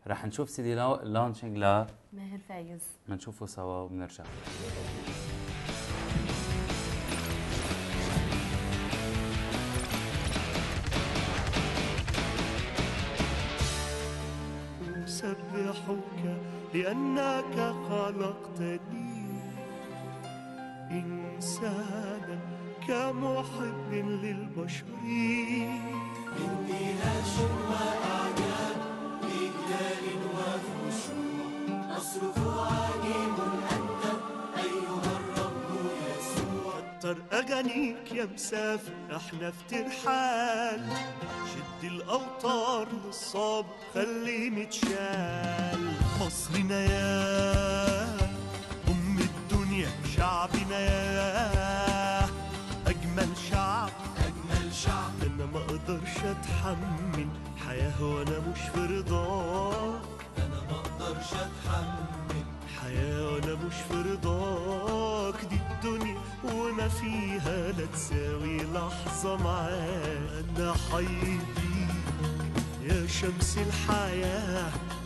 رح نشوف سيدي لانشينج لا ماهر فايز بنشوفه سوا وبنرجع أسبحك لأنك خلقتني إنسانا كمحب للبشر إني هاشم وأعجاب بإجلال وخشوع أصرخ عجيب أنت أيها الرب يسوع كتر أغانيك يا مسافر احنا في ترحال شد الأوتار للصاب خليه متشال مصرنا يا أم الدنيا شعبنا يا أجمل شعب أجمل شعب أنا ما أقدرش أتحمل حياة وأنا مش في رضاك أنا ما أقدرش أتحمل حياة وأنا مش في رضاك دي الدنيا وما فيها لا تساوي لحظة معاك أنا حي بيك يا شمس الحياة